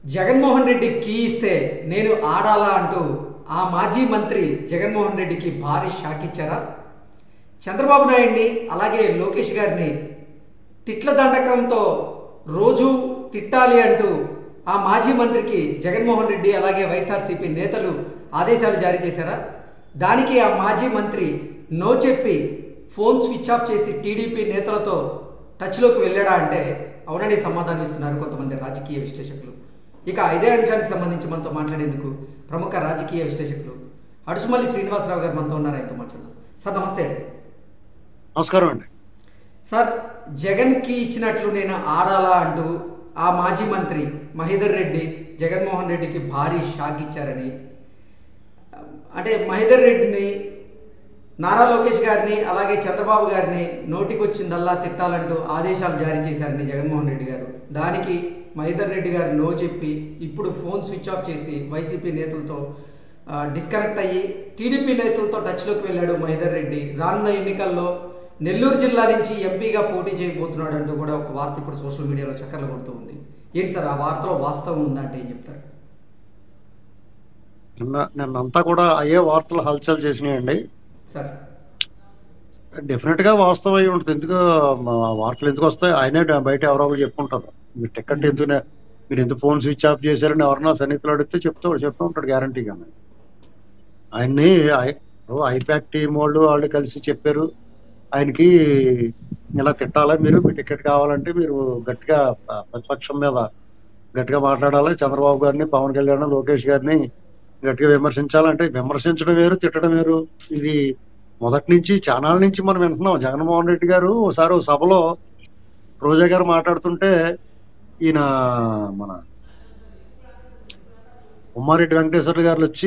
Jaganmohan Reddy key ఇస్తే నేను ఆడాలా అంటూ ఆ మాజీ మంత్రి జగన్మోహన్ రెడ్డికి భారీ షాక్ ఇచ్చారా చంద్రబాబు నాయుడిని అలాగే లోకేష్ గారిని తిట్ల దండకంతో రోజు తిట్టాలి అంటూ ఆ మాజీ మంత్రికి జగన్మోహన్ రెడ్డి అలాగే వైఎస్ఆర్సీపీ నేతలు ఆదేశాలు జారీ చేశారా దానికి ఆ మాజీ మంత్రి నో చెప్పి ఫోన్ స్విచ్ ఆఫ్ చేసి టీడీపీ నేతలతో టచ్లోకి వెళ్ళాడా అంటే అవునని సమాధానం ఇస్తున్నారు కొంతమంది రాజకీయ విశ్లేషకులు ఇక ఇదే అంశానికి సంబంధించి మనతో మాట్లాడేందుకు ప్రముఖ రాజకీయ విశ్లేషకులు అడుసుమల్లి శ్రీనివాసరావు గారు మనతో ఉన్నారు ఆయనతో మాట్లాడదాం సార్ నమస్తే అండి నమస్కారం అండి సార్ జగన్కి ఇచ్చినట్లు నేను ఆడాలా అంటూ ఆ మాజీ మంత్రి మహేదర్ రెడ్డి జగన్మోహన్ రెడ్డికి భారీ షాక్ ఇచ్చారని అంటే మహేదర్ రెడ్డిని నారా లోకేష్ గారిని అలాగే చంద్రబాబు గారిని నోటికొచ్చిందల్లా తిట్టాలంటూ ఆదేశాలు జారీ చేశారని జగన్మోహన్ రెడ్డి గారు దానికి మహేదర్ రెడ్డి గారు నో చెప్పి ఇప్పుడు ఫోన్ స్విచ్ ఆఫ్ చేసి వైసీపీ నేతలతో ఆ, డిస్కనెక్ట్ అయ్యి టీడీపీ నేతలతో టచ్లోకి వెళ్ళాడు మహేదర్ రెడ్డి రానున్న ఎన్నికల్లో నెల్లూరు జిల్లా నుంచి ఎంపీగా పోటీ చేయబోతున్నాడు అంటూ కూడా ఒక వార్త ఇప్పుడు సోషల్ మీడియాలో చక్కర్లు కొడుతూ ఉంది ఏంటి సార్ ఆ వార్తలో వాస్తవం ఉందంటే ఏం చెప్తారు నిన్న నిన్నంతా కూడా అయ్యే వార్తలు హల్చల్ చేసినాయండి సార్ డెఫినెట్ గా వాస్తవం అయి ఉంటుంది ఎందుకు మా వార్తలు ఎందుకు వస్తాయి ఆయనే బయట ఎవరో ఒకరు చెప్పుకుంటారు మీరు టికెట్ ఎందుకు మీరు ఎందుకు ఫోన్ స్విచ్ ఆఫ్ చేశారని ఎవరన్నా సన్నిహితులు అడిగితే చెప్తాడు చెప్తూ ఉంటాడు గ్యారంటీగా ఆయన్ని ఐపాక్ టీం వాళ్ళు వాళ్ళు కలిసి చెప్పారు ఆయనకి ఇలా తిట్టాలా మీరు మీ టికెట్ కావాలంటే మీరు గట్టిగా ప- ప్రతిపక్షం మీద గట్టిగా మాట్లాడాలి చంద్రబాబు గారిని పవన్ కళ్యాణ్ లోకేష్ గారిని గట్టిగా విమర్శించాలంటే విమర్శించడం వేరు తిట్టడం వేరు ఇది మొదటి నుంచి చానాల నుంచి మనం వింటున్నాం జగన్మోహన్ రెడ్డి గారు ఒకసారి ఒక సభలో రోజా గారు మాట్లాడుతుంటే ఈయన మన ఉమ్మారెడ్డి వెంకటేశ్వర గారు వచ్చి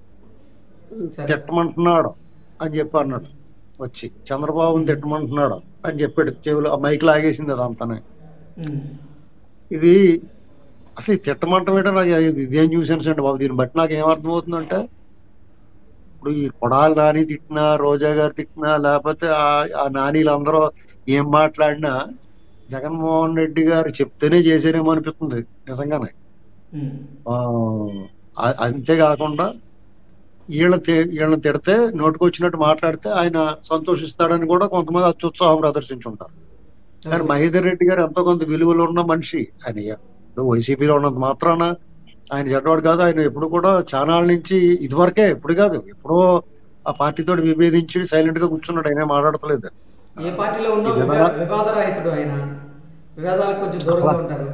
సరే తిట్టమంటున్నాడు అని చెప్పి అన్నాడు వచ్చి చంద్రబాబుని తిట్టమంటున్నాడు అని చెప్పాడు చెవులు ఆ మైక్ లాగేసింది అదంతానే ఉమ్. ఇది అసలు ఈ తిట్టమంటం ఏంటో నాకు ఇది- ఇదేం చూసాను అండి బాబు దీన్ని బట్టి నాకు ఏమర్థమవుతుందంటే ఇప్పుడు ఈ కొడాలి నాని తిట్టినా రోజా గారు తిట్టినా లేకపోతే ఆ- ఆ నానీలు అందరూ ఏం మాట్లాడినా జగన్మోహన్ రెడ్డి గారు చెప్తేనే చేసేనేమో అనిపిస్తుంది నిజంగానే ఉమ్. ఆ, అ- అంతేకాకుండా వీళ్ళ వీళ్ళని తిడితే నోటికొచ్చినట్టు మాట్లాడితే ఆయన సంతోషిస్తాడని కూడా కొంతమంది అత్యుత్సాహం ప్రదర్శించుంటారు కానీ ఓకే. మహేందర్ రెడ్డి గారు ఎంతో కొంత విలువలు ఉన్న మనిషి ఆయన ఇప్పుడు వైసీపీలో ఉన్నంత మాత్రాన ఆయన చెడ్డవాడు కాదు ఆయన ఎప్పుడు కూడా చానాల నుంచి ఇదివరకే ఇప్పుడు కాదు ఎప్పుడో ఆ పార్టీతో విభేదించి సైలెంట్ గా కూర్చున్నాడు ఆయన మాట్లాడతలేదు ఏ పార్టీలో ఉన్నా ఇది వివా- ఎలా- వివాదరహితుడు ఆయన వివాదాలకు కొంచెం దూరంగా ఉంటారు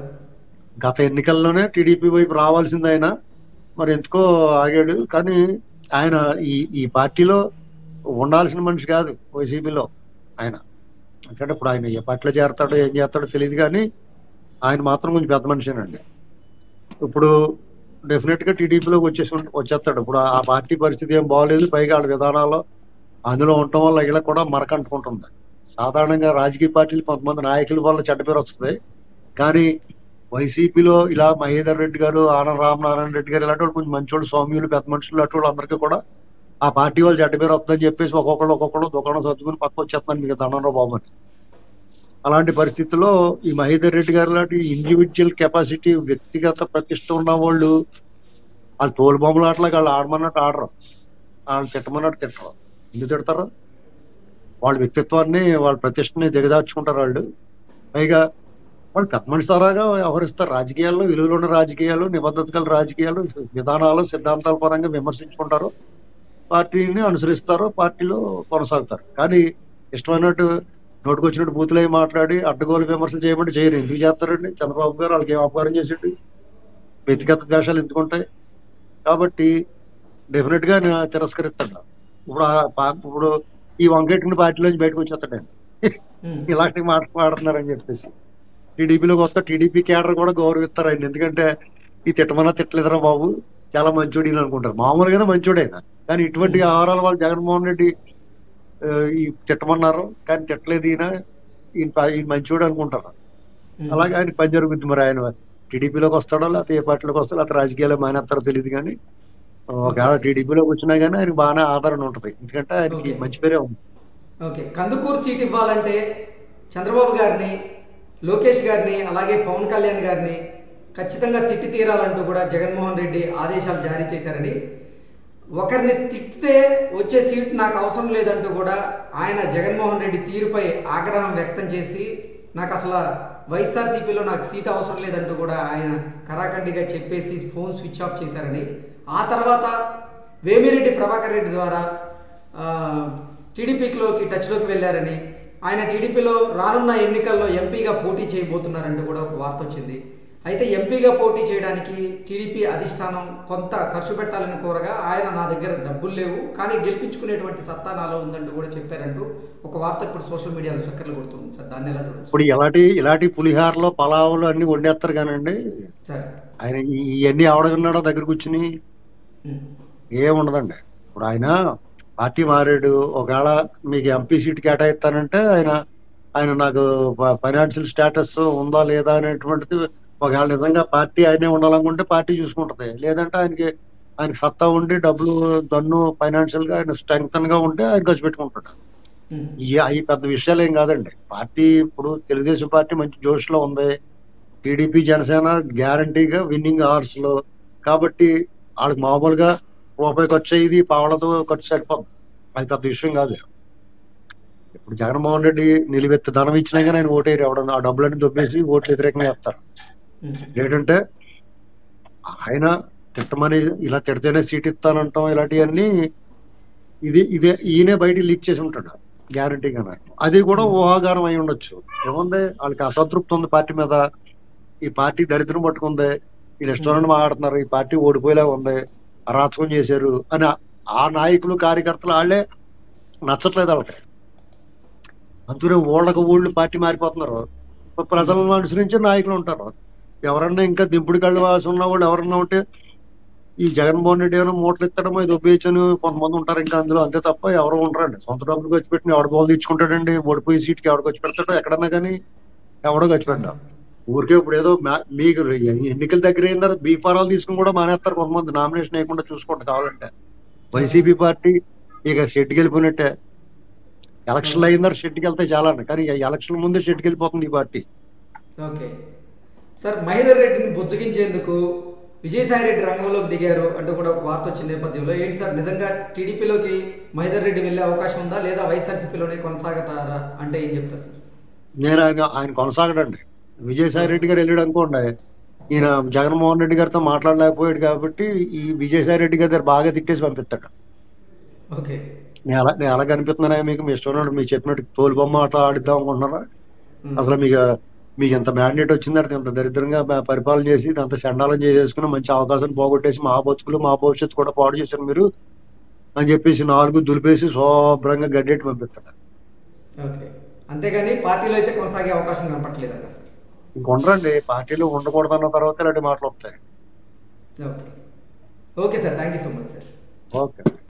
గత ఎన్నికల్లోనే టీడీపీ వైపు రావాల్సింది ఆయన మరి ఎందుకో ఆగాడు కానీ ఆయన ఈ ఈ పార్టీలో ఉండాల్సిన మనిషి కాదు వైసీపీలో ఆయన ఎందుకంటే ఇప్పుడు ఆయన ఏ పార్టీలో చేరతాడో ఏం చేస్తాడో తెలియదు కానీ ఆయన మాత్రం కొంచెం పెద్ద మనిషినండి ఇప్పుడు డెఫినెట్ గా టీడీపీలోకి వచ్చేసి ఉం- వచ్చేస్తాడు ఇప్పుడు ఆ పార్టీ పరిస్థితి ఏం బాగోలేదు పైగా వాళ్ళ విధానాల్లో అందులో ఉండటం వల్ల వీళ్ళకి కూడా మరకంటుకుంటుంది సాధారణంగా రాజకీయ పార్టీలు కొంతమంది నాయకుల వల్ల చెడ్డ పేరు వస్తుంది కానీ వైసీపీలో ఇలా మహేందర్ రెడ్డి గారు ఆనంద రామనారాయణ రెడ్డి గారు ఇలాంటి వాళ్ళు కొంచెం మంచోళ్ళు సౌమ్యులు పెద్ద మనుషులు అటు వాళ్ళందరికీ కూడా ఆ పార్టీ వాళ్ళు చెడ్డ పేరు వస్తుందని చెప్పేసి ఒక్కొక్కళ్ళు ఒక్కొక్కళ్ళు దుకాణం సర్దుకుని పక్క వచ్చేస్తున్నాను మీకు దండంరావు బాబు అని అలాంటి పరిస్థితుల్లో ఈ మహేందర్ రెడ్డి గారు లాంటి ఇండివిజువల్ కెపాసిటీ వ్యక్తిగత ప్రతిష్ట ఉన్న వాళ్ళు వాళ్ళు తోలు బొమ్మలు ఆటలాగా వాళ్ళు ఆడమన్నట్టు ఆడరు వాళ్ళు తిట్టమన్నట్టు తిట్టరు ఎందుకు తిడతారు వాళ్ళ వ్యక్తిత్వాన్ని వాళ్ళ ప్రతిష్టని దిగజార్చుకుంటారు వాళ్ళు పైగా వాళ్ళు పెద్ద మనిషి తరాగా వ్యవహరిస్తారు రాజకీయాల్లో విలువలు ఉన్న రాజకీయాలు నిబద్ధత గల రాజకీయాలు విధానాలు సిద్ధాంతాల పరంగా విమర్శించుకుంటారు పార్టీని అనుసరిస్తారు పార్టీలో కొనసాగుతారు కానీ ఇష్టమైనట్టు నోటుకొచ్చినట్టు బూతులై మాట్లాడి అడ్డగోలు విమర్శలు చేయమంటే చేయరు ఎందుకు చేస్తారండి చంద్రబాబు గారు వాళ్ళకి ఏం అపకారం చేసాడు వ్యక్తిగత ద్వేషాలు ఎందుకుంటాయి కాబట్టి డెఫినెట్ గా నేను తిరస్కరిస్తాడు ఇప్పుడు ఆ పా- ఇప్పుడు ఈ వంకెట్టిన పార్టీలోంచి బయటకు వచ్చేస్తాడు ఆయన ఉమ్. ఇలాంటి మాట మాట్లాడుతున్నారని చెప్పేసి టీడీపీలోకి వస్తే టీడీపీ కేడర్ కూడా గౌరవిస్తారు ఆయన ఎందుకంటే ఈ తిట్టమన్నా తిట్టలేదురా బాబు చాలా మంచోడు ఈయన అనుకుంటారు మామూలుగానే మంచోడు ఆయన కానీ ఇటువంటి ఆహారాల వాళ్ళు జగన్మోహన్ రెడ్డి ఆ, ఈ తిట్టమన్నారు కానీ తిట్టలేదు ఈయన ఈయన ప- ఈయన మంచోడు అనుకుంటారు ఉమ్. అలాగే ఆయన పని జరుగుతుంది మరి ఆయన టీడీపీలోకి వస్తాడో లేకపోతే ఏ పార్టీలోకి వస్తాడో లేకపోతే రాజకీయాల్లో మానేస్తారో తెలియదు కానీ ఒకవేళ టీడీపీలోకి వచ్చినా కానీ ఆయనకి బాగానే ఆదరణ ఉంటుంది ఎందుకంటే ఆయనకి Okay. మంచి పేరే ఉంది ఓకే కందుకూరు సీట్ ఇవ్వాలంటే చంద్రబాబు గారిని లోకేష్ గారిని అలాగే పవన్ కళ్యాణ్ గారిని ఖచ్చితంగా తిట్టి తీరాలంటూ కూడా జగన్మోహన్ రెడ్డి ఆదేశాలు జారీ చేశారని ఒకరిని తిట్టితే వచ్చే సీట్ నాకు అవసరం లేదంటూ కూడా ఆయన జగన్మోహన్ రెడ్డి తీరుపై ఆగ్రహం వ్యక్తం చేసి నాకు అసలు వైఎస్ఆర్సీపీలో నాకు సీట్ అవసరం లేదంటూ కూడా ఆయన కరాఖండిగా చెప్పేసి ఫోన్ స్విచ్ ఆఫ్ చేశారని ఆ తర్వాత వేమిరెడ్డి ప్రభాకర్ రెడ్డి ద్వారా ఆ, టీడీపీలోకి టచ్లోకి వెళ్ళారని ఆయన టీడీపీలో రానున్న ఎన్నికల్లో ఎంపీగా పోటీ చేయబోతున్నారంటూ కూడా ఒక వార్త వచ్చింది అయితే ఎంపీగా పోటీ చేయడానికి టీడీపీ అధిష్టానం కొంత ఖర్చు పెట్టాలని కోరగా ఆయన నా దగ్గర డబ్బులు లేవు కానీ గెలిపించుకునేటువంటి సత్తా నాలో ఉందంటూ కూడా చెప్పారంటూ ఒక వార్త ఇప్పుడు సోషల్ మీడియాలో చక్కర్లు కొడుతుంది సార్ దాన్ని ఎలా చూడొచ్చు ఇప్పుడు ఇలాంటి ఇలాంటి పులిహారలో పలావులు అన్ని వండేస్తారు కానండి సార్ ఆయన ఈ- ఇవన్నీ ఆవడగన్నాడో దగ్గర కూర్చుని ఉమ్. ఏముండదండి ఇప్పుడు ఆయన పార్టీ మారాడు ఒకవేళ మీకు ఎంపీ సీట్ కేటాయిస్తానంటే ఆయన ఆయన నాకు ఫైనాన్షియల్ స్టేటస్ ఉందా లేదా అనేటువంటిది ఒకవేళ నిజంగా పార్టీ ఆయనే ఉండాలనుకుంటే పార్టీ చూసుకుంటది లేదంటే ఆయనకి ఆయనకి సత్తా ఉండి డబ్బులు దన్ను ఫైనాన్షియల్ గా ఆయన స్ట్రెంగ్తన్ గా ఉంటే ఆయన ఖర్చు పెట్టుకుంటాడు ఉమ్. ఈ అవి పెద్ద విషయాలు ఏం కాదండి పార్టీ ఇప్పుడు తెలుగుదేశం పార్టీ మంచి జోష్ లో ఉంది టీడీపీ జనసేన గ్యారంటీగా విన్నింగ్ అవర్స్ లో కాబట్టి వాళ్ళకి మామూలుగా రూపాయి ఖర్చు అయ్యేది పావలతో ఖర్చు సరిపోతుంది అది పెద్ద విషయం కాదు ఇప్పుడు జగన్మోహన్ రెడ్డి నిలువెత్తు ధనం ఇచ్చినా కానీ ఆయన ఓటేరు ఎవడన్నా ఆ డబ్బులన్నీ దొబ్బేసి ఓట్లు వ్యతిరేకంగా వేస్తారు ఉమ్. ఏంటంటే ఆయన తిట్టమని ఇలా తిడితేనే సీట్ ఇస్తానంటాం ఇలాంటివన్నీ ఇది ఇదే ఈయనే బయట లీక్ చేసి ఉంటాడు గ్యారంటీగా అది కూడా ఊహాగానం అయి ఉండొచ్చు ఏముంది వాళ్ళకి అసంతృప్తి ఉంది పార్టీ మీద ఈ పార్టీ దరిద్రం పట్టుకుంది ఈ రెస్టారెంట్ మాట్లాడుతున్నారు ఈ పార్టీ ఓడిపోయేలా ఉంది అరాచకం చేశారు అని ఆ- ఆ నాయకులు కార్యకర్తలు వాళ్ళే నచ్చట్లేదు వాళ్ళకి అందుకనే ఊళ్ళకు ఊళ్ళు పార్టీ మారిపోతున్నారు ప్రజలను అనుసరించి నాయకులు ఉంటారు ఎవరన్నా ఇంకా దింపుడు కళ్ళు వాసి ఉన్న వాళ్ళు ఎవరన్నా ఉంటే ఈ జగన్మోహన్ రెడ్డి ఏమైనా మూటలు ఎత్తడమో ఇది ఉపయోగించని కొంతమంది ఉంటారు ఇంకా అందులో అంతే తప్ప ఎవరు ఉండరండి సొంత డబ్బులు ఖర్చు పెట్టిన ఎవడ బోల్ తెచ్చుకుంటాడండి ఓడిపోయి సీట్కి ఎవడ ఖర్చు పెడతాడో ఎక్కడన్నా కానీ ఎవడో ఖర్చు పెట్టాం ఊరికే ఇప్పుడు ఏదో మా- మీకు ఎన్నికల దగ్గర అయిన తర్వాత బీఫారాలు తీసుకుని కూడా మానేస్తారు కొంతమంది నామినేషన్ వేయకుండా చూసుకుంటే కావాలంటే వైసీపీ పార్టీ ఇక షెడ్కి వెళ్ళిపోయినట్టే ఎలక్షన్లు అయిన తర్వాత షెడ్కి వెళ్తే చాలా అండి కానీ ఈ ఎలక్షన్ ముందే షెడ్కి వెళ్ళిపోతుంది ఈ పార్టీ ఓకే సార్ మహేందర్ రెడ్డిని బుజ్జగించేందుకు విజయసాయి రెడ్డి రంగంలోకి దిగారు అంటూ కూడా ఒక వార్త వచ్చిన నేపథ్యంలో ఏంటి సార్ నిజంగా టీడీపీలోకి మహేందర్ రెడ్డి వెళ్ళే అవకాశం ఉందా లేదా వైఎస్ఆర్సీపీలోనే కొనసాగుతారా అంటే ఏం చెప్తారు సార్ నేను ఆయన ఆయన కొనసాగడండి విజయసాయి రెడ్డి గారు వెళ్ళాడు అనుకోండి ఈయన జగన్మోహన్ రెడ్డి గారితో మాట్లాడలేకపోయాడు కాబట్టి ఈ విజయసాయి రెడ్డి గారి దగ్గర బాగా తిట్టేసి పంపిస్తాడు ఓకే నేను ఎలా నేను ఎలా కనిపిస్తున్నానా మీకు మీ ఇష్టం ఉన్నట్టు మీకు చెప్పినట్టు తోలు బొమ్మ ఆట ఆడిద్దాం అనుకుంటున్నారా ఉమ్. అసలు మీకు మీకు ఎంత మ్యాండేట్ వచ్చిందంటే ఇంత దరిద్రంగా ప- పరిపాలన చేసి అంత చండాలం చేసేసుకుని మంచి అవకాశం పోగొట్టేసి మా బతుకులు మా భవిష్యత్తు కూడా పాడు చేశారు మీరు అని చెప్పేసి నాలుగు దులిపేసి శుభ్రంగా గడ్డెట్టి పంపిస్తాడు ఓకే అంతేగాని పార్టీలో అయితే కొనసాగే అవకాశం కనపట్లేదు అంటారు సార్ ఇంకొండరండి పార్టీలో ఉండకూడదన్న తర్వాత ఇలాంటి మాటలు వస్తాయి okay okay sir thank you so much sir okay